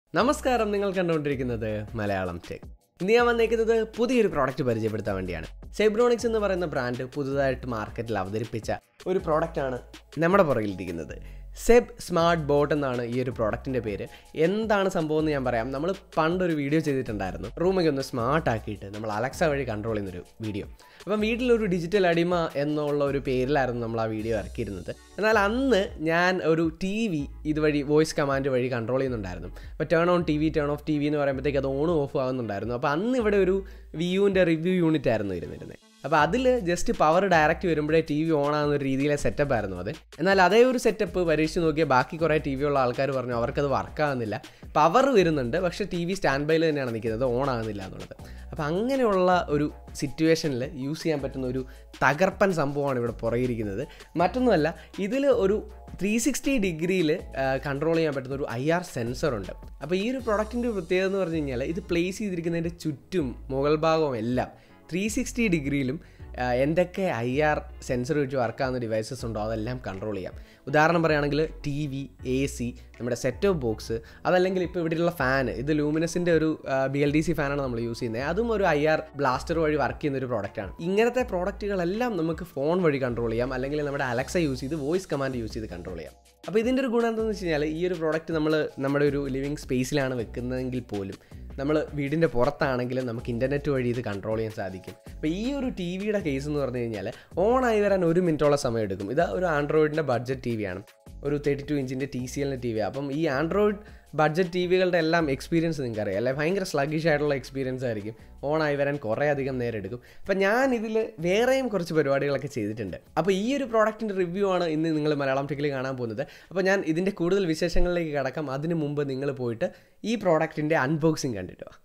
നമസ്കാരം നിങ്ങൾ കണ്ടുകൊണ്ടിരിക്കുന്നത് മലയാളം ടെക് ഇന്ന് ഞാൻ വന്നേക്കുന്നത് പുതിയൊരു പ്രോഡക്റ്റ് പരിചയപ്പെടുത്താൻ വേണ്ടിയാണ് സെബ്രോണിക്സ് എന്ന് പറയുന്ന ബ്രാൻഡ് പുതുതായിട്ട് മാർക്കറ്റിൽ അവതരിപ്പിച്ച ഒരു പ്രോഡക്റ്റാണ് നമ്മുടെ പുറകിലിരിക്കുന്നത് സെബ് സ്മാർട്ട് ബോട്ട് എന്നാണ് ഈ ഒരു പ്രോഡക്റ്റിൻ്റെ പേര് എന്താണ് സംഭവം എന്ന് ഞാൻ പറയാം നമ്മൾ പണ്ടൊരു വീഡിയോ ചെയ്തിട്ടുണ്ടായിരുന്നു റൂമൊക്കെ ഒന്ന് സ്മാർട്ട് ആക്കിയിട്ട് നമ്മൾ അലക്സ വഴി കൺട്രോൾ ചെയ്യുന്നൊരു വീഡിയോ അപ്പം വീട്ടിലൊരു ഡിജിറ്റൽ അടിമ എന്നുള്ള ഒരു പേരിലായിരുന്നു നമ്മൾ ആ വീഡിയോ ഇറക്കിയിരുന്നത് എന്നാൽ അന്ന് ഞാൻ ഒരു ടി വി ഇതുവഴി വോയിസ് കമാൻഡ് വഴി കൺട്രോൾ ചെയ്യുന്നുണ്ടായിരുന്നു അപ്പോൾ turn on TV turn off TV എന്ന് പറയുമ്പോഴത്തേക്ക് അത് ഓൺ ഓഫ് ആകുന്നുണ്ടായിരുന്നു അപ്പോൾ അന്ന് ഇവിടെ ഒരു വിയുവിൻ്റെ റിവ്യൂ യൂണിറ്റ് ആയിരുന്നു ഇരുന്നിരുന്നത് അപ്പോൾ അതിൽ ജസ്റ്റ് പവർ ഡയറക്റ്റ് വരുമ്പോഴേ ടി വി ഓൺ ആകുന്ന ഒരു രീതിയിലെ സെറ്റപ്പ് ആയിരുന്നു അത് എന്നാൽ അതേ ഒരു സെറ്റപ്പ് പരീക്ഷിച്ച് നോക്കിയ ബാക്കി കുറേ ടി വി ഉള്ള ആൾക്കാർ പറഞ്ഞു അവർക്കത് വർക്ക് ആകുന്നില്ല പവർ വരുന്നുണ്ട് പക്ഷേ ടി വി സ്റ്റാൻഡ് ബൈയിൽ തന്നെയാണ് നിൽക്കുന്നത് ഓൺ ആകുന്നില്ല എന്നുള്ളത് അപ്പോൾ അങ്ങനെയുള്ള ഒരു സിറ്റുവേഷനിൽ യൂസ് ചെയ്യാൻ പറ്റുന്ന ഒരു തകർപ്പൻ സംഭവമാണ് ഇവിടെ പുറകിരിക്കുന്നത് മറ്റൊന്നുമല്ല ഇതിൽ ഒരു ത്രീ സിക്സ്റ്റി ഡിഗ്രിയിൽ കൺട്രോൾ ചെയ്യാൻ പറ്റുന്ന ഒരു ഐ ആർ സെൻസറുണ്ട് അപ്പോൾ ഈ ഒരു പ്രൊഡക്റ്റിൻ്റെ പ്രത്യേകത എന്ന് പറഞ്ഞു കഴിഞ്ഞാൽ ഇത് പ്ലേസ് ചെയ്തിരിക്കുന്നതിൻ്റെ ചുറ്റും മുകൾ ഭാഗവും എല്ലാം ത്രീ സിക്സ്റ്റി ഡിഗ്രിയിലും എന്തൊക്കെ ഐ ആർ സെൻസർ വെച്ച് വർക്കാകുന്ന ഡിവൈസസ് ഉണ്ടോ അതെല്ലാം കൺട്രോൾ ചെയ്യാം ഉദാഹരണം പറയുകയാണെങ്കിൽ ടി വി എ സി നമ്മുടെ സെറ്റ് ഓഫ് ബോക്സ് അതല്ലെങ്കിൽ ഇപ്പോൾ ഇവിടെയുള്ള ഫാൻ ഇത് ലൂമിനസിൻ്റെ ഒരു ബി എൽ ഡി സി ഫാനാണ് നമ്മൾ യൂസ് ചെയ്യുന്നത് അതും ഒരു ഐ ആർ ബ്ലാസ്റ്റർ വഴി വർക്ക് ചെയ്യുന്ന ഒരു പ്രോഡക്റ്റാണ് ഇങ്ങനത്തെ പ്രോഡക്റ്റുകളെല്ലാം നമുക്ക് ഫോൺ വഴി കൺട്രോൾ ചെയ്യാം അല്ലെങ്കിൽ നമ്മുടെ അലക്സ യൂസ് ചെയ്ത് വോയിസ് കമാൻഡ് യൂസ് ചെയ്ത് കൺട്രോൾ ചെയ്യാം അപ്പോൾ ഇതിൻ്റെ ഒരു ഗുണം എന്താണെന്ന് വെച്ച് കഴിഞ്ഞാൽ ഈ ഒരു പ്രോഡക്റ്റ് നമ്മൾ നമ്മുടെ ഒരു ലിവിങ് സ്പേസിലാണ് വെക്കുന്നതെങ്കിൽ പോലും നമ്മൾ വീടിൻ്റെ പുറത്താണെങ്കിലും നമുക്ക് ഇൻ്റർനെറ്റ് വഴി ഇത് കൺട്രോൾ ചെയ്യാൻ സാധിക്കും അപ്പോൾ ഈ ഒരു ടി വിയുടെ കേസ് എന്ന് പറഞ്ഞു കഴിഞ്ഞാൽ ഓൺ ആയി വരാൻ ഒരു മിനിറ്റോളം സമയം എടുക്കും ഇത് ഒരു ആൻഡ്രോയിഡിൻ്റെ ബഡ്ജറ്റ് ടി വിയാണ് ഒരു തേർട്ടി ടു ഇഞ്ചിൻ്റെ ടി സി എല്ലിൻ്റെ ടി വി അപ്പം ഈ ആൻഡ്രോയിഡ് ബഡ്ജറ്റ് ടി വികളുടെ എല്ലാം എക്സ്പീരിയൻസ് നിങ്ങൾക്ക് അറിയാം അല്ലെ ഭയങ്കര സ്ലഗിഷ് ആയിട്ടുള്ള എക്സ്പീരിയൻസ് ആയിരിക്കും ഓൺ ആയി വരാൻ കുറേ അധികം നേരം എടുക്കും അപ്പം ഞാൻ ഇതിൽ വേറെയും കുറച്ച് പരിപാടികളൊക്കെ ചെയ്തിട്ടുണ്ട് അപ്പോൾ ഈ ഒരു പ്രോഡക്റ്റിൻ്റെ റിവ്യൂ ആണ് ഇന്ന് നിങ്ങൾ മലയാളം ടെക്കിൽ കാണാൻ പോകുന്നത് അപ്പോൾ ഞാൻ ഇതിൻ്റെ കൂടുതൽ വിശേഷങ്ങളിലേക്ക് കടക്കാം അതിന് മുമ്പ് നിങ്ങൾ പോയിട്ട് ഈ പ്രോഡക്റ്റിൻ്റെ അൺബോക്സിങ് കണ്ടിട്ട് വാ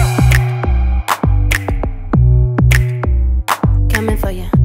Coming for you.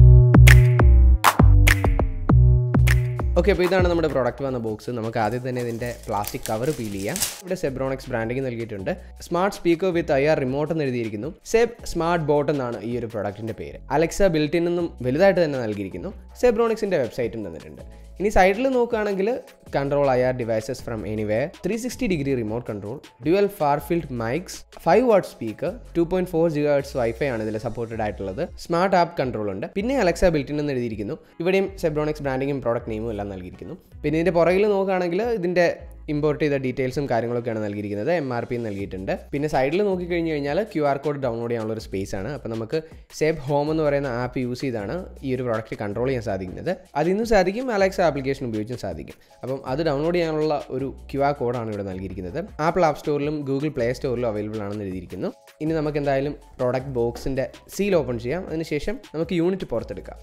ഓക്കെ അപ്പോൾ ഇതാണ് നമ്മുടെ പ്രോഡക്റ്റ് വന്ന ബോക്സ് നമുക്ക് ആദ്യം തന്നെ ഇതിൻ്റെ പ്ലാസ്റ്റിക് കവർ പീൽ ചെയ്യാം ഇവിടെ സെബ്രോണിക്സ് ബ്രാൻഡിങ് നൽകിയിട്ടുണ്ട് smart speaker with IR remote എന്ന് എഴുതിയിരിക്കുന്നു സെബ് സ്മാർട്ട് ബോട്ട് എന്നാണ് ഈ ഒരു പ്രോഡക്റ്റിൻ്റെ പേര് അലക്സ ബിൽറ്റിൻ എന്നും വലുതായിട്ട് തന്നെ നൽകിയിരിക്കുന്നു സെബ്രോണിക്സിൻ്റെ വെബ്സൈറ്റും തന്നിട്ടുണ്ട് ഇനി സൈഡിൽ നോക്കുകയാണെങ്കിൽ control IR devices from anyway three sixty degree remote control dual far field mics five watt speaker two point four giga hertz wifi ആണ് ഇതിൽ സപ്പോർട്ടഡ് ആയിട്ടുള്ളത് സ്മാർട്ട് ആപ്പ് കൺട്രോൾ ഉണ്ട് പിന്നെ അലക്സ ബിൽറ്റിൻ എന്ന് എഴുതിയിരിക്കുന്നു ഇവിടെയും സെബ്രോണിക്സ് ബ്രാൻഡിങ്ങും പ്രോഡക്റ്റ് നെയിമും എല്ലാം നൽകിയിരിക്കുന്നു പിന്നെ ഇതിൻ്റെ പുറകിൽ നോക്കുകയാണെങ്കിൽ ഇതിൻ്റെ ഇമ്പോർട്ട് ചെയ്ത ഡീറ്റെയിൽസും കാര്യങ്ങളൊക്കെയാണ് നൽകിയിരിക്കുന്നത് എം ആർ പി നൽകിയിട്ടുണ്ട് പിന്നെ സൈഡിൽ നോക്കിക്കഴിഞ്ഞ് കഴിഞ്ഞാൽ ക്യു ആർ കോഡ് ഡൗൺലോഡ് ചെയ്യാനുള്ള ഒരു സ്പേസ് ആണ് അപ്പോൾ നമുക്ക് സേബ് ഹോം എന്ന് പറയുന്ന ആപ്പ് യൂസ് ചെയ്താണ് ഈ ഒരു പ്രോഡക്റ്റ് കൺട്രോൾ ചെയ്യാൻ സാധിക്കുന്നത് അതിന്നും സാധിക്കും അലക്സ ആപ്ലിക്കേഷൻ ഉപയോഗിച്ചും സാധിക്കും അപ്പം അത് ഡൗൺലോഡ് ചെയ്യാനുള്ള ഒരു ക്യു ആർ കോഡാണ് ഇവിടെ നൽകിയിരിക്കുന്നത് ആപ്പിൾ ആപ്പ് സ്റ്റോറിലും ഗൂഗിൾ പ്ലേ സ്റ്റോറിലും അവൈലബിൾ ആണെന്ന് എഴുതിയിരിക്കുന്നു ഇനി നമുക്ക് എന്തായാലും പ്രോഡക്റ്റ് ബോക്സിൻ്റെ സീൽ ഓപ്പൺ ചെയ്യാം അതിനുശേഷം നമുക്ക് യൂണിറ്റ് പുറത്തെടുക്കാം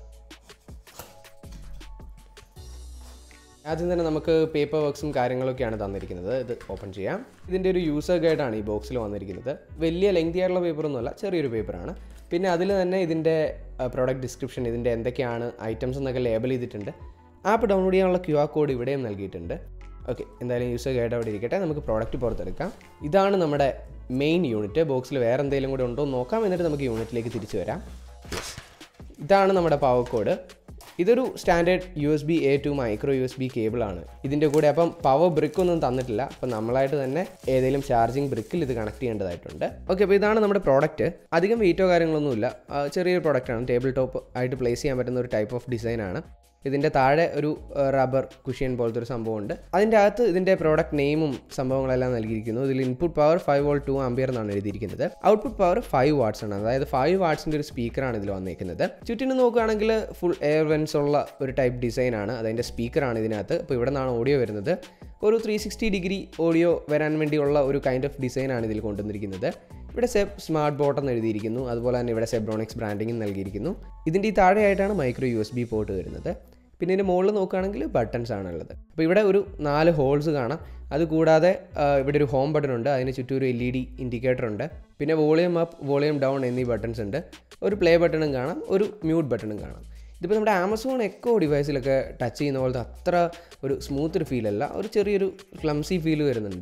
ആദ്യം തന്നെ നമുക്ക് പേപ്പർ വർക്ക്സും കാര്യങ്ങളൊക്കെയാണ് തന്നിരിക്കുന്നത് ഇത് ഓപ്പൺ ചെയ്യാം ഇതിൻ്റെ ഒരു യൂസർ ഗൈഡാണ് ഈ ബോക്സിൽ വന്നിരിക്കുന്നത് വലിയ ലെങ്തി ആയിട്ടുള്ള പേപ്പറൊന്നുമല്ല ചെറിയൊരു പേപ്പറാണ് പിന്നെ അതിൽ തന്നെ ഇതിൻ്റെ പ്രോഡക്റ്റ് ഡിസ്ക്രിപ്ഷൻ ഇതിൻ്റെ എന്തൊക്കെയാണ് ഐറ്റംസ് എന്നൊക്കെ ലേബൽ ചെയ്തിട്ടുണ്ട് ആപ്പ് ഡൗൺലോഡ് ചെയ്യാനുള്ള ക്യു ആർ കോഡ് ഇവിടെയും നൽകിയിട്ടുണ്ട് ഓക്കെ എന്തായാലും യൂസർ ഗൈഡ് അവിടെ ഇരിക്കട്ടെ നമുക്ക് പ്രോഡക്റ്റ് പുറത്തെടുക്കാം ഇതാണ് നമ്മുടെ മെയിൻ യൂണിറ്റ് ബോക്സിൽ വേറെ എന്തെങ്കിലും കൂടെ ഉണ്ടോ എന്ന് നോക്കാം എന്നിട്ട് നമുക്ക് യൂണിറ്റിലേക്ക് തിരിച്ചു വരാം ഇതാണ് നമ്മുടെ പവർ കോഡ് ഇതൊരു standard USB A to micro USB കേബിളാണ് ഇതിൻ്റെ കൂടെ അപ്പം പവർ ബ്രിക്ക് ഒന്നും തന്നിട്ടില്ല അപ്പം നമ്മളായിട്ട് തന്നെ ഏതെങ്കിലും ചാർജിങ് ബ്രിക്കിൽ ഇത് കണക്ട് ചെയ്യേണ്ടതായിട്ടുണ്ട് ഓക്കെ അപ്പോൾ ഇതാണ് നമ്മുടെ പ്രോഡക്റ്റ് അധികം വെയിറ്റോ കാര്യങ്ങളൊന്നുമില്ല ആ, ചെറിയൊരു പ്രോഡക്റ്റാണ് ടേബിൾ ടോപ്പ് ആയിട്ട് പ്ലേസ് ചെയ്യാൻ പറ്റുന്ന ഒരു ടൈപ്പ് ഓഫ് ഡിസൈനാണ് ഇതിൻ്റെ താഴെ ഒരു റബ്ബർ കുഷ്യൻ പോലത്തെ ഒരു സംഭവമുണ്ട് അതിൻ്റെ അകത്ത് ഇതിൻ്റെ പ്രോഡക്റ്റ് നെയിമും സംഭവങ്ങളെല്ലാം നൽകിയിരിക്കുന്നു ഇതിൽ input power five volt two ampere എന്നാണ് എഴുതിയിരിക്കുന്നത് ഔട്ട്പുട്ട് പവർ ഫൈവ് വാട്ട്സ് ആണ് അതായത് ഫൈവ് വാട്ട്സിൻ്റെ ഒരു സ്പീക്കറാണ് ഇതിൽ വന്നിരിക്കുന്നത് ചുറ്റിനും നോക്കുകയാണെങ്കിൽ ഫുൾ എയർ വെൻസ് ഉള്ള ഒരു ടൈപ്പ് ഡിസൈനാണ് അതിൻ്റെ സ്പീക്കറാണ് ഇതിനകത്ത് അപ്പോൾ ഇവിടെ നിന്നാണ് ഓഡിയോ വരുന്നത് ഒരു ത്രീ സിക്സ്റ്റി ഡിഗ്രി ഓഡിയോ വരാൻ വേണ്ടിയുള്ള ഒരു കൈൻഡ് ഓഫ് ഡിസൈനാണ് ഇതിൽ കൊണ്ടുവന്നിരിക്കുന്നത് ഇവിടെ സെബ് സ്മാർട്ട് ബോട്ട് എന്ന് എഴുതിയിരിക്കുന്നു അതുപോലെ തന്നെ ഇവിടെ സെബ്രോണിക്സ് ബ്രാൻഡിങ്ങും നൽകിയിരിക്കുന്നു ഇതിൻ്റെ ഈ താഴെയായിട്ടാണ് micro USB port വരുന്നത് പിന്നെ ഇതിൻ്റെ മുകളിൽ നോക്കുകയാണെങ്കിൽ ബട്ടൺസ് ആണുള്ളത് അപ്പോൾ ഇവിടെ ഒരു നാല് ഹോൾസ് കാണാം അതുകൂടാതെ ആ, ഇവിടെ ഒരു ഹോം ബട്ടൺ ഉണ്ട് അതിന് ചുറ്റും ഒരു എൽ ഇ ഡി ഇൻഡിക്കേറ്റർ ഉണ്ട് പിന്നെ വോളിയം അപ്പ് വോളിയം ഡൗൺ എന്നീ ബട്ടൺസ് ഉണ്ട് ഒരു പ്ലേ ബട്ടണും കാണാം ഒരു മ്യൂട്ട് ബട്ടണും കാണാം ഇതിപ്പോൾ നമ്മുടെ ആമസോൺ എക്കോ ഡിവൈസിലൊക്കെ ടച്ച് ചെയ്യുന്ന പോലത്തെ അത്ര ഒരു സ്മൂത്ത് ഒരു ഫീലല്ല ഒരു ചെറിയൊരു ക്ലംസി ഫീൽ വരുന്നുണ്ട്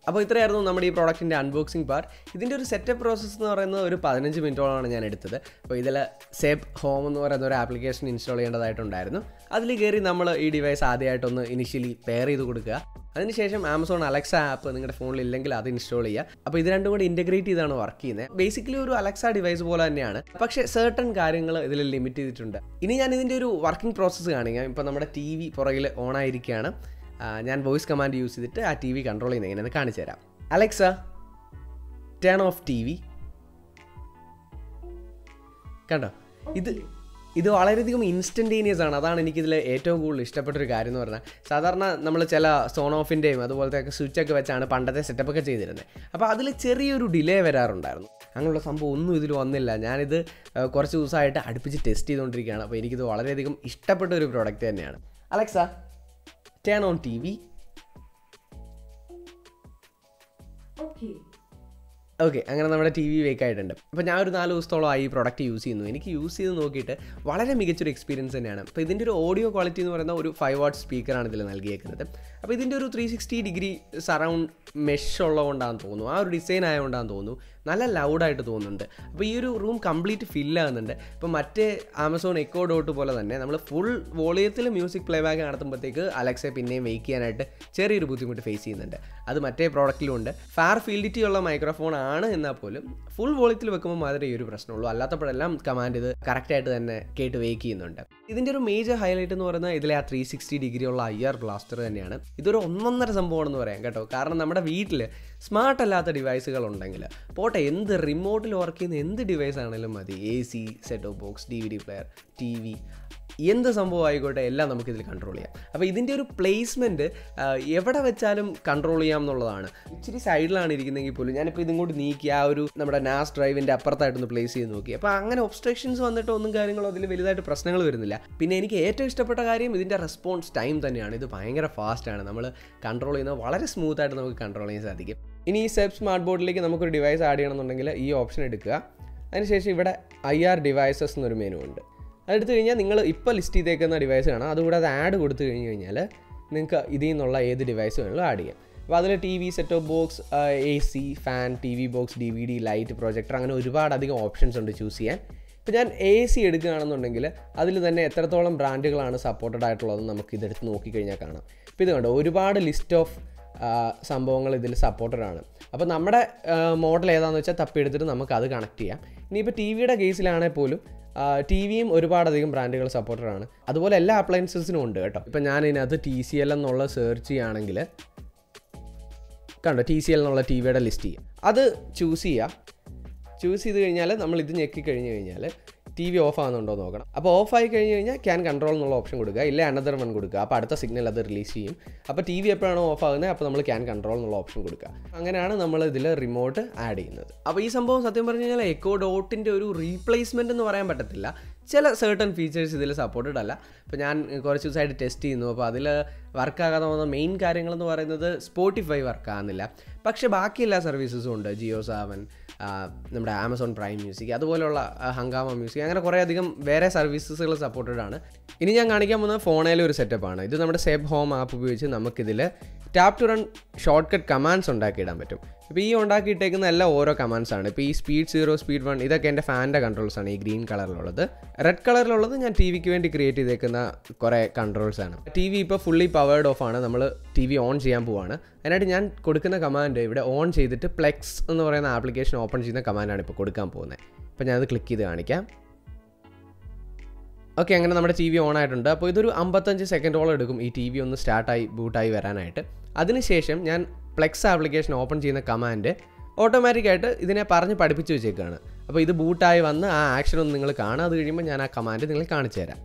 അപ്പോൾ ഇത്രയായിരുന്നു നമ്മുടെ ഈ പ്രോഡക്റ്റിൻ്റെ അൺബോക്സിംഗ് പാർട്ട് ഇതിൻ്റെ ഒരു സെറ്റപ്പ് പ്രോസസ്സ് എന്ന് പറയുന്നത് ഒരു പതിനഞ്ച് മിനിറ്റോളമാണ് ഞാൻ എടുത്തത് അപ്പോൾ ഇതിൽ സേബ് ഹോം എന്ന് പറയുന്ന ഒരു ആപ്ലിക്കേഷൻ ഇൻസ്റ്റാൾ ചെയ്യേണ്ടതായിട്ടുണ്ടായിരുന്നു അതിൽ കയറി നമ്മൾ ഈ ഡിവൈസ് ആദ്യമായിട്ടൊന്ന് ഇനിഷ്യലി പെയർ ചെയ്ത് കൊടുക്കുക അതിനുശേഷം ആമസോൺ അലക്സ ആപ്പ് നിങ്ങളുടെ ഫോണിൽ ഇല്ലെങ്കിൽ അത് ഇൻസ്റ്റാൾ ചെയ്യുക അപ്പോൾ ഇത് രണ്ടും കൂടി ഇൻറ്റഗ്രേറ്റ് ചെയ്താണ് വർക്ക് ചെയ്യുന്നത് ബേസിക്കലി ഒരു അലക്സ ഡിവൈസ് പോലെ തന്നെയാണ് പക്ഷേ സർട്ടൺ കാര്യങ്ങൾ ഇതിൽ ലിമിറ്റ് ചെയ്തിട്ടുണ്ട് ഇനി ഞാൻ ഇതിൻ്റെ ഒരു വർക്കിംഗ് പ്രോസസ്സ് കാണിക്കാം ഇപ്പോൾ നമ്മുടെ ടി വി പുറകിൽ ഓൺ ആയിരിക്കുകയാണ് ആ, ഞാൻ വോയിസ് കമാൻഡ് യൂസ് ചെയ്തിട്ട് ആ ടി വി കൺട്രോൾ ചെയ്യുന്നത് എങ്ങനെയെന്ന് കാണിച്ചു തരാം Alexa turn off TV കണ്ടോ ഇത് ഇത് വളരെയധികം ഇൻസ്റ്റൻറ്റേനിയസ് ആണ് അതാണ് എനിക്കിതിൽ ഏറ്റവും കൂടുതൽ ഇഷ്ടപ്പെട്ടൊരു കാര്യം എന്ന് പറഞ്ഞാൽ സാധാരണ നമ്മൾ ചില സോൺ ഓഫിൻ്റെയും അതുപോലത്തെ ഒക്കെ സ്വിച്ചൊക്കെ വെച്ചാണ് പണ്ടത്തെ സെറ്റപ്പ് ഒക്കെ ചെയ്തിരുന്നത് അപ്പോൾ അതിൽ ചെറിയൊരു ഡിലേ വരാറുണ്ടായിരുന്നു അങ്ങനെയുള്ള സംഭവം ഒന്നും ഇതിൽ വന്നില്ല ഞാനിത് ആ, കുറച്ച് ദിവസമായിട്ട് അടുപ്പിച്ച് ടെസ്റ്റ് ചെയ്തുകൊണ്ടിരിക്കുകയാണ് അപ്പോൾ എനിക്കിത് വളരെയധികം ഇഷ്ടപ്പെട്ട ഒരു പ്രോഡക്റ്റ് തന്നെയാണ് Alexa turn on TV Okay. Okay അങ്ങനെ നമ്മുടെ ടി വി വേക്ക് ആയിട്ടുണ്ട് അപ്പോൾ ഞാൻ ഒരു നാല് ദിവസത്തോളം ഈ പ്രോഡക്റ്റ് യൂസ് ചെയ്യുന്നു എനിക്ക് യൂസ് ചെയ്ത് നോക്കിയിട്ട് വളരെ മികച്ചൊരു എക്സ്പീരിയൻസ് തന്നെയാണ് അപ്പോൾ ഇതിൻ്റെ ഒരു ഓഡിയോ ക്വാളിറ്റി എന്ന് പറയുന്ന ഒരു ഫൈവ് വാട്ട് സ്പീക്കറാണ് ഇതിൽ നൽകിയേക്കുന്നത് അപ്പോൾ ഇതിൻ്റെ ഒരു three sixty degree surround mesh ഉള്ളതുകൊണ്ടാണെന്ന് തോന്നുന്നു ആ ഒരു ഡിസൈൻ ആയതുകൊണ്ടാണെന്ന് തോന്നുന്നു നല്ല ലൗഡായിട്ട് തോന്നുന്നുണ്ട് അപ്പോൾ ഈ ഒരു റൂം കംപ്ലീറ്റ് ഫില്ലാകുന്നുണ്ട് അപ്പോൾ മറ്റേ ആമസോൺ എക്കോ ഡോട്ട് പോലെ തന്നെ നമ്മൾ ഫുൾ വോളിയത്തിൽ മ്യൂസിക് പ്ലേ ബാക്ക് നടത്തുമ്പോഴത്തേക്ക് അലക്സെ പിന്നെയും വെയിറ്റ് ചെയ്യാനായിട്ട് ചെറിയൊരു ബുദ്ധിമുട്ട് ഫേസ് ചെയ്യുന്നുണ്ട് അത് മറ്റേ പ്രോഡക്റ്റിലും ഉണ്ട് ഫാർ ഫീൽഡിറ്റി ഉള്ള മൈക്രോഫോൺ ആണ് എന്നാൽ പോലും ഫുൾ വോളിയത്തിൽ വെക്കുമ്പോൾ മാത്രമേ ഈ ഒരു പ്രശ്നമുള്ളൂ അല്ലാത്തപ്പോഴെല്ലാം കമാൻഡ് ഇത് കറക്റ്റായിട്ട് തന്നെ കേട്ട് വെയിറ്റ് ചെയ്യുന്നുണ്ട് ഇതിൻ്റെ ഒരു മേജർ ഹൈലൈറ്റ് എന്ന് പറയുന്നത് ഇതിലെ ആ ത്രീ സിക്സ്റ്റി ഡിഗ്രി ഉള്ള ഐ ആർ ബ്ലാസ്റ്റർ തന്നെയാണ് ഇതൊരു ഒന്നൊന്നര സംഭവമാണെന്ന് പറയാം കേട്ടോ കാരണം നമ്മുടെ വീട്ടിൽ സ്മാർട്ട് അല്ലാത്ത ഡിവൈസുകൾ ഉണ്ടെങ്കിൽ പോട്ടെ എന്ത് റിമോട്ടിൽ വർക്ക് ചെയ്യുന്ന എന്ത് ഡിവൈസ് ആണെങ്കിലും മതി AC set off box DVD player TV എന്ത് സംഭവം ആയിക്കോട്ടെ എല്ലാം നമുക്കിതിൽ കൺട്രോൾ ചെയ്യാം അപ്പോൾ ഇതിൻ്റെ ഒരു പ്ലേസ്മെൻറ്റ് എവിടെ വെച്ചാലും കൺട്രോൾ ചെയ്യാം എന്നുള്ളതാണ് ഇച്ചിരി സൈഡിലാണ് ഇരിക്കുന്നതെങ്കിൽ പോലും ഞാനിപ്പോൾ ഇതിങ്ങോട്ട് നീക്കി ആ ഒരു നമ്മുടെ നാസ് ഡ്രൈവിൻ്റെ അപ്പുറത്തായിട്ടൊന്ന് പ്ലേസ് ചെയ്ത് നോക്കി അപ്പോൾ അങ്ങനെ ഒബ്സ്ട്രക്ഷൻസ് വന്നിട്ട് ഒന്നും കാര്യങ്ങളോ അതിൽ വലുതായിട്ട് പ്രശ്നങ്ങൾ വരുന്നില്ല പിന്നെ എനിക്ക് ഏറ്റവും ഇഷ്ടപ്പെട്ട കാര്യം ഇതിൻ്റെ റെസ്പോൺസ് ടൈം തന്നെയാണ് ഇത് ഭയങ്കര ഫാസ്റ്റാണ് നമ്മൾ കൺട്രോൾ ചെയ്യുന്നത് വളരെ സ്മൂത്തായിട്ട് നമുക്ക് കൺട്രോൾ ചെയ്യാൻ സാധിക്കും ഇനി ഈ സെബ് സ്മാർട്ട് ബോർഡിലേക്ക് നമുക്കൊരു ഡിവൈസ് ആഡ് ചെയ്യണമെന്നുണ്ടെങ്കിൽ ഈ ഓപ്ഷൻ എടുക്കുക അതിനുശേഷം ഇവിടെ ഐ ആർ ഡിവൈസസ് എന്നൊരു മെനു ഉണ്ട് അതെടുത്ത് കഴിഞ്ഞാൽ നിങ്ങൾ ഇപ്പോൾ ലിസ്റ്റ് ചെയ്തേക്കുന്ന ഡിവൈസ് കാണാം അതുകൂടാതെ ആഡ് കൊടുത്തു കഴിഞ്ഞ് കഴിഞ്ഞാൽ നിങ്ങൾക്ക് ഇതിൽ നിന്നുള്ള ഏത് ഡിവൈസ് വേണമെങ്കിലും ആഡ് ചെയ്യാം അപ്പോൾ അതിൽ TV set off box AC fan TV box DVD light projector അങ്ങനെ ഒരുപാട് അധികം ഓപ്ഷൻസ് ഉണ്ട് ചൂസ് ചെയ്യാൻ ഇപ്പോൾ ഞാൻ എ സി എടുക്കുകയാണെന്നുണ്ടെങ്കിൽ അതിൽ തന്നെ എത്രത്തോളം ബ്രാൻഡുകളാണ് സപ്പോർട്ടഡ് ആയിട്ടുള്ളതെന്ന് നമുക്ക് ഇതെടുത്ത് നോക്കിക്കഴിഞ്ഞാൽ കാണാം ഇപ്പോൾ ഇത് കണ്ടോ ഒരുപാട് ലിസ്റ്റ് ഓഫ് സംഭവങ്ങൾ ഇതിൽ സപ്പോർട്ടഡ് ആണ് അപ്പോൾ നമ്മുടെ മോഡൽ ഏതാണെന്ന് വെച്ചാൽ തപ്പിയെടുത്തിട്ട് നമുക്ക് അത് കണക്ട് ചെയ്യാം ഇനിയിപ്പോൾ ടി വിയുടെ കേസിലാണെങ്കിൽ പോലും ടി വിയും ഒരുപാടധികം ബ്രാൻഡുകൾ സപ്പോർട്ടഡ് ആണ് അതുപോലെ എല്ലാ അപ്ലയൻസസിനും ഉണ്ട് കേട്ടോ ഇപ്പം ഞാൻ ഇതിനകത്ത് ടി സി എൽ എന്നുള്ള സെർച്ച് ചെയ്യുകയാണെങ്കിൽ കണ്ടോ ടി സി എൽ എന്നുള്ള ടി വിയുടെ ലിസ്റ്റ് ചെയ്യാം അത് ചൂസ് ചെയ്യുക ചൂസ് ചെയ്ത് കഴിഞ്ഞാൽ നമ്മൾ ഇത് ഞെക്കി കഴിഞ്ഞ് കഴിഞ്ഞാൽ ടി വി ഓഫ് ആകുന്നുണ്ടോ എന്ന് നോക്കണം അപ്പോൾ ഓഫ് ആയി കഴിഞ്ഞ് കഴിഞ്ഞാൽ ക്യാൻ കൺട്രോൾ എന്നുള്ള ഓപ്ഷൻ കൊടുക്കുക ഇല്ല അനദർ വൺ കൊടുക്കുക അപ്പോൾ അടുത്ത സിഗ്നൽ അത് റിലീസ് ചെയ്യും അപ്പോൾ ടി വി എപ്പോഴാണോ ഓഫ് ആകുന്നത് അപ്പോൾ നമ്മൾ ക്യാൻ കൺട്രോൾ എന്നുള്ള ഓപ്ഷൻ കൊടുക്കുക അങ്ങനെയാണ് നമ്മൾ ഇതിൽ റിമോട്ട് ആഡ് ചെയ്യുന്നത് അപ്പോൾ ഈ സംഭവം സത്യം പറഞ്ഞു കഴിഞ്ഞാൽ എക്കോ ഡോട്ടിൻ്റെ ഒരു റീപ്ലേസ്മെൻ്റ് എന്ന് പറയാൻ പറ്റത്തില്ല ചില സർട്ടൺ ഫീച്ചേഴ്സ് ഇതിൽ സപ്പോർട്ടഡ് അല്ല ഇപ്പോൾ ഞാൻ കുറച്ച് ദിവസമായിട്ട് ടെസ്റ്റ് ചെയ്യുന്നു അപ്പോൾ അതിൽ വർക്കാകാതെ വന്ന മെയിൻ കാര്യങ്ങളെന്ന് പറയുന്നത് സ്പോട്ടിഫൈ വർക്കാകുന്നില്ല പക്ഷേ ബാക്കി എല്ലാ സർവീസസും ഉണ്ട് ജിയോ സാവൻ നമ്മുടെ ആമസോൺ പ്രൈം മ്യൂസിക് അതുപോലെയുള്ള ആ, ഹങ്കാമ മ്യൂസിക് അങ്ങനെ കുറേ അധികം വേറെ സർവീസസുകൾ സപ്പോർട്ടഡ് ആണ് ഇനി ഞാൻ കാണിക്കാൻ പോകുന്നത് ഫോണിലെ ഒരു സെറ്റപ്പാണ് ഇത് നമ്മുടെ സേബ് ഹോം ആപ്പ് ഉപയോഗിച്ച് നമുക്കിതിൽ tap to run shortcut commands ഉണ്ടാക്കിയിടാൻ പറ്റും ഇപ്പോൾ ഈ ഉണ്ടാക്കിയിട്ടേക്കുന്ന എല്ലാം ഓരോ കമാൻഡ്സ് ആണ് ഇപ്പോൾ ഈ സ്പീഡ് സീറോ സ്പീഡ് വൺ ഇതൊക്കെ എൻ്റെ ഫാൻ്റെ കൺട്രോൾസ് ആണ് ഈ ഗ്രീൻ കളറിലുള്ളത് റെഡ് കളറിലുള്ളത് ഞാൻ ടി വിക്ക് വേണ്ടി ക്രിയേറ്റ് ചെയ്തേക്കുന്ന കുറേ കൺട്രോൾസ് ആണ് ടി വി ഇപ്പോൾ ഫുള്ളി പവേർഡ് ഓഫ് ആണ് നമ്മൾ ടി വി ഓൺ ചെയ്യാൻ പോവാണ് അതിനായിട്ട് ഞാൻ കൊടുക്കുന്ന കമാൻഡ് ഇവിടെ ഓൺ ചെയ്തിട്ട് പ്ലെക്സ് എന്ന് പറയുന്ന ആപ്ലിക്കേഷൻ ഓപ്പൺ ചെയ്യുന്ന കമാൻഡാണ് ഇപ്പോൾ കൊടുക്കാൻ പോകുന്നത് ഇപ്പോൾ ഞാനത് ക്ലിക്ക് ചെയ്ത് കാണിക്കാം ഓക്കെ അങ്ങനെ നമ്മുടെ ടി വി ഓൺ ആയിട്ടുണ്ട് അപ്പോൾ ഇതൊരു അമ്പത്തഞ്ച് സെക്കൻഡോളം എടുക്കും ഈ ടി വി ഒന്ന് സ്റ്റാർട്ടായി ബൂട്ടായി വരാനായിട്ട് അതിനുശേഷം ഞാൻ പ്ലെക്സ് ആപ്ലിക്കേഷൻ ഓപ്പൺ ചെയ്യുന്ന കമാൻഡ് ഓട്ടോമാറ്റിക്കായിട്ട് ഇതിനെ പറഞ്ഞ് പഠിപ്പിച്ച് വെച്ചേക്കാണ് അപ്പോൾ ഇത് ബൂട്ടായി വന്ന് ആ ആക്ഷൻ ഒന്ന് നിങ്ങൾ കാണുക അത് കഴിയുമ്പോൾ ഞാൻ ആ കമാൻഡ് നിങ്ങൾ കാണിച്ചു തരാം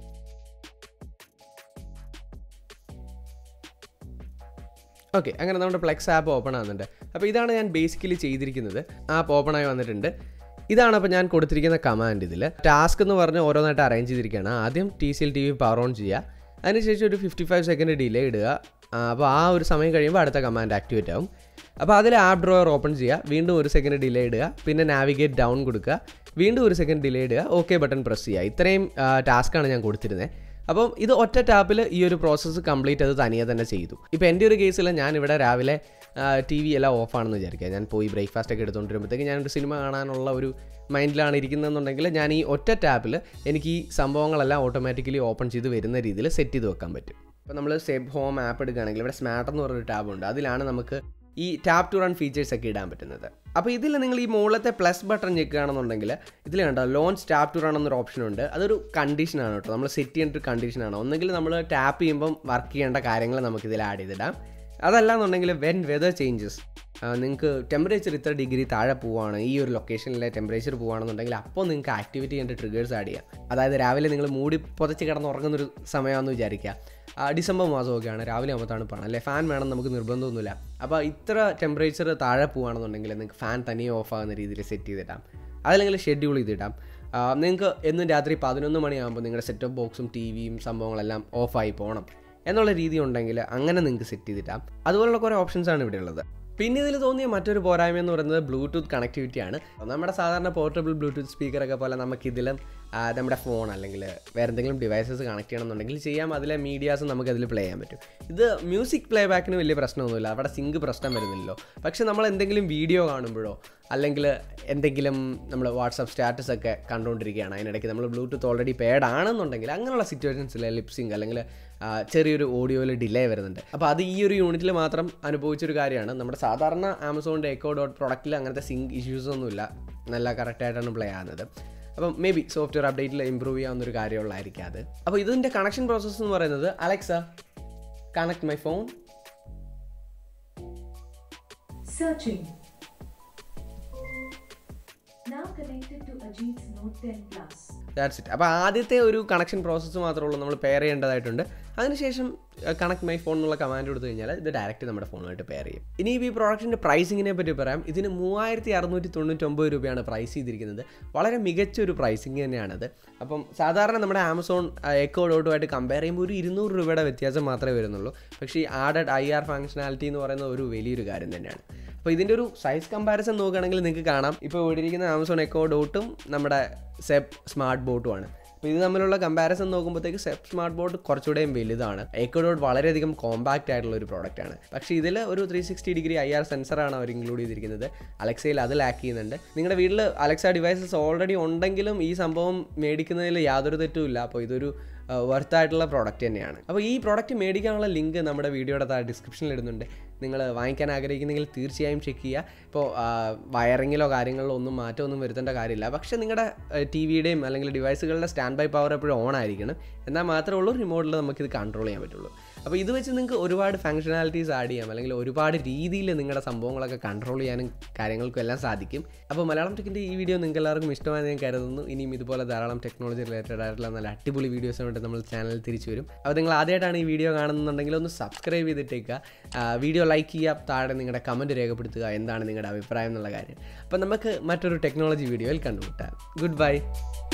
ഓക്കെ അങ്ങനെ നമ്മുടെ പ്ലെക്സ് ആപ്പ് ഓപ്പൺ ആകുന്നുണ്ട് അപ്പോൾ ഇതാണ് ഞാൻ ബേസിക്കലി ചെയ്തിരിക്കുന്നത് ആപ്പ് ഓപ്പൺ ആയി വന്നിട്ടുണ്ട് ഇതാണ് അപ്പോൾ ഞാൻ കൊടുത്തിരിക്കുന്ന കമാൻഡ് ഇതിൽ ടാസ്ക് എന്ന് പറഞ്ഞ് ഓരോന്നായിട്ട് അറേഞ്ച് ചെയ്തിരിക്കുകയാണ് ആദ്യം TCL TV power on ചെയ്യുക അതിനുശേഷം ഒരു ഫിഫ്റ്റി ഫൈവ് സെക്കൻഡ് ഡിലേ ഇടുക ആ, അപ്പോൾ ആ ഒരു സമയം കഴിയുമ്പോൾ അടുത്ത കമാൻഡ് ആക്ടിവേറ്റ് ആവും അപ്പോൾ അതിൽ ആപ്പ് ഡ്രോയർ ഓപ്പൺ ചെയ്യുക വീണ്ടും ഒരു സെക്കൻഡ് ഡിലേ ഇടുക പിന്നെ നാവിഗേറ്റ് ഡൗൺ കൊടുക്കുക വീണ്ടും ഒരു സെക്കൻഡ് ഡിലേ ഇടുക ഓക്കെ ബട്ടൺ പ്രസ് ചെയ്യുക ഇത്രയും ടാസ്ക്കാണ് ഞാൻ കൊടുത്തിരുന്നത് അപ്പം ഇത് ഒറ്റ ടാപ്പിൽ ഈ ഒരു പ്രോസസ്സ് കംപ്ലീറ്റ് അത് തനിയെ തന്നെ ചെയ്തു ഇപ്പോൾ എൻ്റെ ഒരു കേസിൽ ഞാൻ ഇവിടെ രാവിലെ ടി വി എല്ലാം ഓഫാണെന്ന് വിചാരിക്കുക ഞാൻ പോയി ബ്രേക്ക്ഫാസ്റ്റ് ഒക്കെ എടുത്തുകൊണ്ട് വരുമ്പോഴത്തേക്ക് ഞാനൊരു സിനിമ കാണാനുള്ള ഒരു മൈൻഡിലാണ് ഇരിക്കുന്നതെന്നുണ്ടെങ്കിൽ ഞാൻ ഈ ഒറ്റ ടാപ്പിൽ എനിക്ക് ഈ സംഭവങ്ങളെല്ലാം ഓട്ടോമാറ്റിക്കലി ഓപ്പൺ ചെയ്ത് വരുന്ന രീതിയിൽ സെറ്റ് ചെയ്ത് വെക്കാൻ പറ്റും ഇപ്പോൾ നമ്മൾ സെബ് ഹോം ആപ്പ് എടുക്കുകയാണെങ്കിൽ ഇവിടെ സ്മാർട്ട് എന്ന് പറഞ്ഞൊരു ടാബുണ്ട് അതിലാണ് നമുക്ക് ഈ ടാപ്പ് ടു റൺ ഫീച്ചേഴ്സ് ഒക്കെ ഇടാൻ പറ്റുന്നത് അപ്പോൾ ഇതിൽ നിങ്ങൾ ഈ മുകളിലത്തെ പ്ലസ് ബട്ടൺ ഞെക്കുകയാണെന്നുണ്ടെങ്കിൽ ഇതിൽ കണ്ടോ ലോഞ്ച് ടാപ്പ് ടു റൺ എന്നൊരു ഓപ്ഷൻ ഉണ്ട് അതൊരു കണ്ടീഷനാണ് കേട്ടോ നമ്മൾ സെറ്റ് ചെയ്യേണ്ട ഒരു കണ്ടീഷനാണ് ഒന്നെങ്കിൽ നമ്മൾ ടാപ്പ് ചെയ്യുമ്പം വർക്ക് ചെയ്യേണ്ട കാര്യങ്ങൾ നമുക്ക് ഇതിൽ ആഡ് ചെയ്തിടാം അതല്ല എന്നുണ്ടെങ്കിൽ വെൻ വെതർ ചേഞ്ചസ് നിങ്ങൾക്ക് ടെമ്പറേച്ചർ ഇത്ര ഡിഗ്രി താഴെ പോവുകയാണ് ഈ ഒരു ലൊക്കേഷനിലെ ടെമ്പറേച്ചർ പോവുകയാണെന്നുണ്ടെങ്കിൽ അപ്പോൾ നിങ്ങൾക്ക് ആക്ടിവിറ്റി ചെയ്യേണ്ട ട്രിഗേഴ്സ് ആഡ് ചെയ്യാം അതായത് രാവിലെ നിങ്ങൾ മൂടി പുതച്ച് കിടന്ന് ഉറങ്ങുന്നൊരു സമയമാണെന്ന് വിചാരിക്കുക ആ, ഡിസംബർ മാസമൊക്കെയാണ് രാവിലെ ആകുമ്പോൾ തണുപ്പാണ് അല്ലെ ഫാൻ വേണം നമുക്ക് നിർബന്ധമൊന്നുമില്ല അപ്പോൾ ഇത്ര ടെമ്പറേച്ചർ താഴെ പോവുകയാണെന്നുണ്ടെങ്കിൽ നിങ്ങൾക്ക് ഫാൻ തനിയെ ഓഫ് ആകുന്ന രീതിയിൽ സെറ്റ് ചെയ്തിടാം അതല്ലെങ്കിൽ ഷെഡ്യൂൾ ചെയ്തിടാം നിങ്ങൾക്ക് എന്നും രാത്രി പതിനൊന്ന് മണിയാകുമ്പോൾ നിങ്ങളുടെ സെറ്റപ്പ് ബോക്സും ടി വിയും സംഭവങ്ങളെല്ലാം ഓഫായി പോകണം എന്നുള്ള രീതി ഉണ്ടെങ്കിൽ അങ്ങനെ നിങ്ങൾക്ക് സെറ്റ് ചെയ്തിട്ടാം അതുപോലുള്ള കുറേ ഓപ്ഷൻസ് ആണ് ഇവിടെ ഉള്ളത് പിന്നെ ഇതിൽ തോന്നിയ മറ്റൊരു പോരായ്മ എന്ന് പറയുന്നത് ബ്ലൂടൂത്ത് കണക്ടിവിറ്റി ആണ് നമ്മുടെ സാധാരണ പോർട്ടബിൾ ബ്ലൂടൂത്ത് സ്പീക്കറൊക്കെ പോലെ നമുക്കിതിലും ആ, നമ്മുടെ ഫോൺ അല്ലെങ്കിൽ വേറെ എന്തെങ്കിലും ഡിവൈസസ് കണക്ട് ചെയ്യണമെന്നുണ്ടെങ്കിൽ ചെയ്യാം അതിലെ മീഡിയാസ് നമുക്ക് അതിൽ പ്ലേ ചെയ്യാൻ പറ്റും ഇത് മ്യൂസിക് പ്ലേ ബാക്കിന് വലിയ പ്രശ്നമൊന്നുമില്ല അവിടെ സിങ്ക് പ്രശ്നം വരുന്നില്ലല്ലോ പക്ഷേ നമ്മൾ എന്തെങ്കിലും വീഡിയോ കാണുമ്പോഴോ അല്ലെങ്കിൽ എന്തെങ്കിലും നമ്മൾ വാട്സപ്പ് സ്റ്റാറ്റസ് ഒക്കെ കണ്ടുകൊണ്ടിരിക്കുകയാണ് അതിനിടയ്ക്ക് നമ്മൾ ബ്ലൂടൂത്ത് ഓൾറെഡി പേഡ് ആണെന്നുണ്ടെങ്കിൽ അങ്ങനെയുള്ള സിറ്റുവേഷൻസിൽ ലിപ്സിങ് അല്ലെങ്കിൽ ആ, ചെറിയൊരു ഓഡിയോയിൽ ഡിലേ വരുന്നുണ്ട് അപ്പോൾ അത് ഈ ഒരു യൂണിറ്റിൽ മാത്രം അനുഭവിച്ചൊരു കാര്യമാണ് നമ്മുടെ സാധാരണ ആമസോണിൻ്റെ എക്കോ ഡോട്ട് പ്രൊഡക്റ്റിൽ അങ്ങനത്തെ സിങ്ക് ഇഷ്യൂസ് ഒന്നുമില്ല നല്ല കറക്റ്റായിട്ടാണ് പ്ലേ ആകുന്നത് അപ്പം മേ ബി സോഫ്റ്റ്വെയർ അപ്ഡേറ്റിൽ ഇമ്പ്രൂവ് ചെയ്യാവുന്ന ഒരു കാര്യമുള്ളായിരിക്കും അത് അപ്പോൾ ഇതിൻ്റെ കണക്ഷൻ പ്രോസസ്സ് എന്ന് പറയുന്നത് Alexa connect my phone Searching. Now connected to Ajit's Note 10 Plus. That's it അപ്പോൾ ആദ്യത്തെ ഒരു കണക്ഷൻ പ്രോസസ്സ് മാത്രമേ ഉള്ളൂ നമ്മൾ പെയർ ചെയ്യേണ്ടതായിട്ടുണ്ട് അതിനുശേഷം കണക്ട് മൈ ഫോൺ എന്നുള്ള കമാൻഡ് കൊടുത്തു കഴിഞ്ഞാൽ ഇത് ഡയറക്റ്റ് നമ്മുടെ ഫോണുമായിട്ട് പെയർ ചെയ്യും ഇനി ഈ പ്രോഡക്റ്റിൻ്റെ പ്രൈസിങ്ങിനെ പറ്റി പറയാം ഇതിന് മൂവായിരത്തി അറുന്നൂറ്റി തൊണ്ണൂറ്റൊമ്പത് രൂപയാണ് പ്രൈസ് ചെയ്തിരിക്കുന്നത് വളരെ മികച്ച ഒരു പ്രൈസിങ് തന്നെയാണത് അപ്പം സാധാരണ നമ്മുടെ ആമസോൺ എക്കോ ഡോട്ടുമായിട്ട് കമ്പയർ ചെയ്യുമ്പോൾ ഒരു ഇരുന്നൂറ് രൂപയുടെ വ്യത്യാസം മാത്രമേ വരുന്നുള്ളൂ പക്ഷേ ഈ ആഡഡ് ഐ ആർ ഫംഗ്ഷനാലിറ്റി എന്ന് പറയുന്നത് ഒരു വലിയൊരു കാര്യം തന്നെയാണ് അപ്പോൾ ഇതിൻ്റെ ഒരു സൈസ് കമ്പാരിസൺ നോക്കുകയാണെങ്കിൽ നിങ്ങൾക്ക് കാണാം ഇപ്പോൾ ഇവിടെ ഇരിക്കുന്ന ആമസോൺ എക്കോ ഡോട്ടും നമ്മുടെ സെബ് സ്മാർട്ട് ബോട്ടുമാണ് അപ്പോൾ ഇത് തമ്മിലുള്ള കമ്പാരിസൺ നോക്കുമ്പോഴത്തേക്ക് സെബ് സ്മാർട്ട് ബോട്ട് കുറച്ചുകൂടെയും വലുതാണ് എക്കോ ഡോട്ട് വളരെയധികം കോമ്പാക്റ്റ് ആയിട്ടുള്ള ഒരു പ്രോഡക്റ്റ് ആണ് പക്ഷേ ഇതിൽ ഒരു three sixty degree IR സെൻസറാണ് അവർ ഇൻക്ലൂഡ് ചെയ്തിരിക്കുന്നത് അലക്സയിൽ അത് ലാക്ക് ചെയ്യുന്നുണ്ട് നിങ്ങളുടെ വീട്ടിൽ അലക്സ ഡിവൈസസ് ഓൾറെഡി ഉണ്ടെങ്കിലും ഈ സംഭവം മേടിക്കുന്നതിൽ യാതൊരു തെറ്റുമില്ല അപ്പോൾ ഇതൊരു വർത്ത് ആയിട്ടുള്ള പ്രോഡക്റ്റ് തന്നെയാണ് അപ്പോൾ ഈ പ്രോഡക്റ്റ് മേടിക്കാനുള്ള ലിങ്ക് നമ്മുടെ വീഡിയോയുടെ താഴെ ഡിസ്ക്രിപ്ഷനിൽ ഇടുന്നുണ്ട് നിങ്ങൾ വാങ്ങിക്കാൻ ആഗ്രഹിക്കുന്നെങ്കിൽ തീർച്ചയായും ചെക്ക് ചെയ്യുക ഇപ്പോൾ വയറിങ്ങിലോ കാര്യങ്ങളിലോ ഒന്നും മാറ്റമൊന്നും വരുത്തേണ്ട കാര്യമില്ല പക്ഷേ നിങ്ങളുടെ ടി വിയുടെയും അല്ലെങ്കിൽ ഡിവൈസുകളുടെ സ്റ്റാൻഡ് ബൈ പവർ എപ്പോഴും ഓൺ ആയിരിക്കണം എന്നാൽ മാത്രമേ ഉള്ളൂ റിമോട്ടിൽ നമുക്കിത് കൺട്രോൾ ചെയ്യാൻ പറ്റുള്ളൂ അപ്പോൾ ഇത് വെച്ച് നിങ്ങൾക്ക് ഒരുപാട് ഫംഗ്ഷനാലിറ്റീസ് ആഡ് ചെയ്യാം അല്ലെങ്കിൽ ഒരുപാട് രീതിയിൽ നിങ്ങളുടെ സംഭവങ്ങളൊക്കെ കൺട്രോൾ ചെയ്യാനും കാര്യങ്ങൾക്കും എല്ലാം സാധിക്കും അപ്പോൾ മലയാളം ടെക്കിൻ്റെ ഈ വീഡിയോ നിങ്ങൾക്ക് എല്ലാവർക്കും ഇഷ്ടമായി ഞാൻ കരുതുന്നു ഇനിയും ഇതുപോലെ ധാരാളം ടെക്നോളജി റിലേറ്റഡ് ആയിട്ടുള്ള നല്ല അടിപൊളി വീഡിയോസ് കൊണ്ട് നമ്മൾ ചാനലിൽ തിരിച്ചു വരും അപ്പോൾ നിങ്ങൾ ആദ്യമായിട്ടാണ് ഈ വീഡിയോ കാണുന്നുണ്ടെങ്കിൽ ഒന്ന് സബ്സ്ക്രൈബ് ചെയ്തിട്ടേക്കുക ആ, വീഡിയോ ലൈക്ക് ചെയ്യുക താഴെ നിങ്ങളുടെ കമൻറ്റ് രേഖപ്പെടുത്തുക എന്താണ് നിങ്ങളുടെ അഭിപ്രായം എന്നുള്ള കാര്യം അപ്പോൾ നമുക്ക് മറ്റൊരു ടെക്നോളജി വീഡിയോയിൽ കണ്ടുമുട്ടാം ഗുഡ് ബൈ